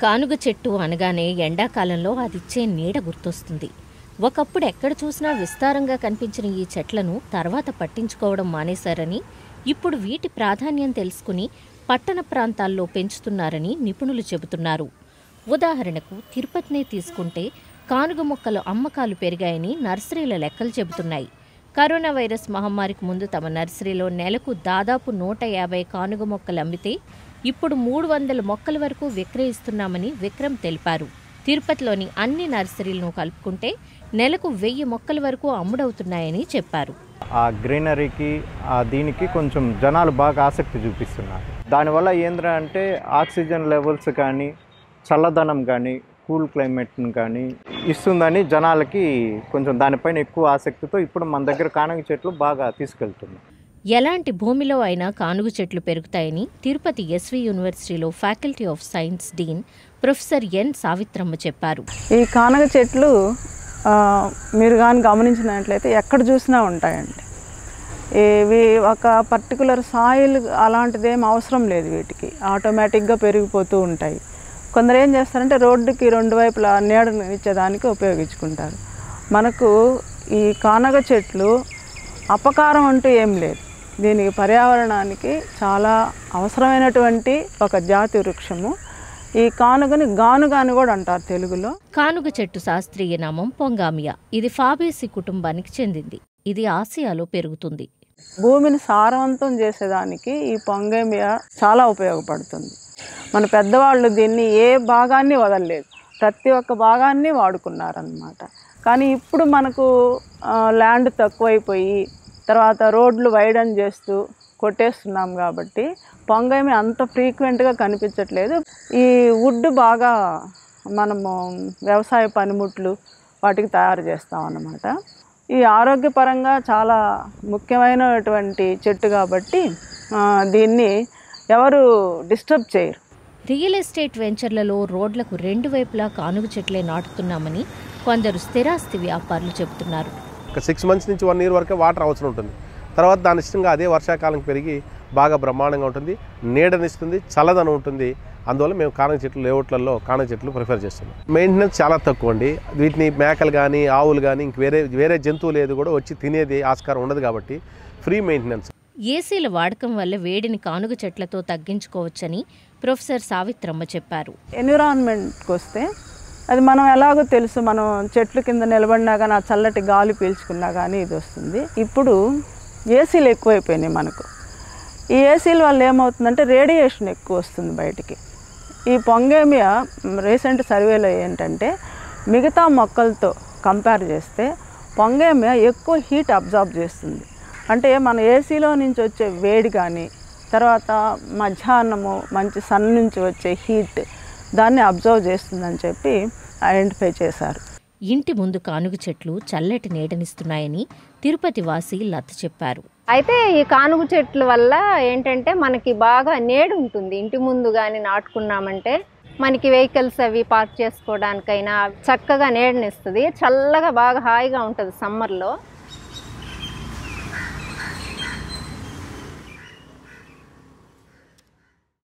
కానుగ చెట్టు అనగానే ఎండాకాలంలో అదిచ్చే నీడ గుర్తొస్తుంది ఒకప్పుడు ఎక్కడ చూసినా విస్తారంగా కనిపించిన ఈ చెట్లను తర్వాత పట్టించుకోవడం మానేశారని ఇప్పుడు వీటి ప్రాధాన్యం తెలుసుకుని పట్టణ ప్రాంతాల్లో పెంచుతున్నారని నిపుణులు చెబుతున్నారు ఉదాహరణకు తిరుపతినే తీసుకుంటే కానుగ మొక్కల అమ్మకాలు పెరిగాయని నర్సరీల లెక్కలు చెబుతున్నాయి కరోనా వైరస్ మహమ్మారికి ముందు తమ నర్సరీలో నెలకు దాదాపు నూట యాభై కానుగ మొక్కలు అమ్మితే ఇప్పుడు మూడు వందల మొక్కల వరకు విక్రయిస్తున్నామని విక్రమ్ తెలిపారు తిరుపతిలోని అన్ని నర్సరీలను కలుపుకుంటే నెలకు వెయ్యి మొక్కల వరకు అమ్ముడవుతున్నాయని చెప్పారు ఆ గ్రీనరీకి ఆ దీనికి కొంచెం జనాలు బాగా ఆసక్తి చూపిస్తున్నారు దానివల్ల ఏంద్రా అంటే ఆక్సిజన్ లెవెల్స్ కానీ చల్లదనం కానీ కూల్ క్లైమేట్ని కానీ ఇస్తుందని జనాలకి కొంచెం దానిపైన ఎక్కువ ఆసక్తితో ఇప్పుడు మన దగ్గర కానగ చెట్లు బాగా తీసుకెళ్తున్నాయి ఎలాంటి భూమిలో అయినా కానుగ చెట్లు పెరుగుతాయని తిరుపతి ఎస్వి యూనివర్సిటీలో faculty of science dean professor N Savitramma చెప్పారు ఈ కానగ చెట్లు ఆ, మీరు కానీ గమనించినట్లయితే ఎక్కడ చూసినా ఉంటాయండి ఇవి ఒక పర్టికులర్ సాయిల్ అలాంటిదేం అవసరం లేదు వీటికి ఆటోమేటిక్గా పెరిగిపోతూ ఉంటాయి కొందరు ఏం చేస్తారంటే రోడ్డుకి రెండు వైపులా నీడను ఇచ్చేదానికి ఉపయోగించుకుంటారు మనకు ఈ కానగ చెట్లు అపకారం అంటూ ఏం లేదు దీనికి పర్యావరణానికి చాలా అవసరమైనటువంటి ఒక జాతి వృక్షము ఈ కానుగని గానుగ అని కూడా అంటారు తెలుగులో కానుగ చెట్టు శాస్త్రీయ నామం పొంగామియా ఇది ఫాబేసి కుటుంబానికి చెందింది ఇది ఆసియాలో పెరుగుతుంది భూమిని సారవంతం చేసేదానికి ఈ పొంగేమియా చాలా ఉపయోగపడుతుంది మన పెద్దవాళ్ళు దీన్ని ఏ భాగాన్ని వదలలేదు ప్రతి ఒక్క భాగాన్ని వాడుకున్నారనమాట కానీ ఇప్పుడు మనకు ఆ, ల్యాండ్ తక్కువైపోయి తర్వాత రోడ్లు వైడన్ చేస్తూ కొట్టేస్తున్నాం కాబట్టి పొంగేమి అంత ఫ్రీక్వెంట్గా కనిపించట్లేదు ఈ వుడ్ బాగా మనము వ్యవసాయ పనిముట్లు వాటికి తయారు చేస్తాం అన్నమాట ఈ ఆరోగ్యపరంగా చాలా ముఖ్యమైనటువంటి చెట్టు కాబట్టి ఆ, దీన్ని ఎవరు డిస్టర్బ్ చేయరు రియల్ ఎస్టేట్ వెంచర్లలో రోడ్లకు రెండు వైపులా కానుగ చెట్లే నాటుతున్నామని కొందరు స్థిరాస్తి వ్యాపారులు చెబుతున్నారు ఒక సిక్స్ మంత్స్ నుంచి వన్ ఇయర్ వరకే వాటర్ అవసరం ఉంటుంది తర్వాత దాని ఇష్టంగా అదే వర్షాకాలం పెరిగి బాగా బ్రహ్మాండంగా ఉంటుంది నీడనిస్తుంది చల్లదనం ఉంటుంది అందువల్ల మేము కానగ చెట్లు లేఅవుట్లలో కానగ చెట్లు ప్రిఫర్ చేస్తున్నాం మెయింటెనెన్స్ చాలా తక్కువ అండి వీటిని మేకలు కానీ ఆవులు కానీ ఇంక వేరే వేరే జంతువులు ఏది కూడా వచ్చి తినేది ఆస్కారం ఉండదు కాబట్టి ఫ్రీ మెయింటెనెన్స్ ఏసీల వాడకం వల్ల వేడిని కానుగ చెట్లతో తగ్గించుకోవచ్చని ప్రొఫెసర్ సావిత్రమ్మ చెప్పారు ఎన్విరాన్మెంట్కి వస్తే అది మనం ఎలాగో తెలుసు మనం చెట్ల కింద నిలబడినా కానీ ఆ చల్లటి గాలి పీల్చుకున్నా కానీ ఇది వస్తుంది ఇప్పుడు ఏసీలు ఎక్కువైపోయినాయి మనకు ఈ ఏసీల వల్ల ఏమవుతుందంటే రేడియేషన్ ఎక్కువ వస్తుంది బయటికి ఈ పొంగేమియా రీసెంట్ సర్వేలో ఏంటంటే మిగతా మొక్కలతో కంపేర్ చేస్తే పొంగేమియా ఎక్కువ హీట్ అబ్జార్బ్ చేస్తుంది అంటే మన ఏసీలో నుంచి వచ్చే వేడి కానీ తర్వాత మధ్యాహ్నము మంచి సన్ నుంచి వచ్చే హీట్ దాన్ని అబ్జర్వ్ చేస్తుందని చెప్పి ఐడెంటిఫై చేశారు ఇంటి ముందు కానుగ చెట్లు చల్లటి నీడనిస్తున్నాయని తిరుపతి వాసి లత చెప్పారు అయితే ఈ కానుగు చెట్ల వల్ల ఏంటంటే మనకి బాగా నేడు ఉంటుంది ఇంటి ముందు కానీ నాటుకున్నామంటే మనకి వెహికల్స్ అవి పార్క్ చేసుకోవడానికైనా చక్కగా నీడనిస్తుంది చల్లగా బాగా హాయిగా ఉంటుంది సమ్మర్లో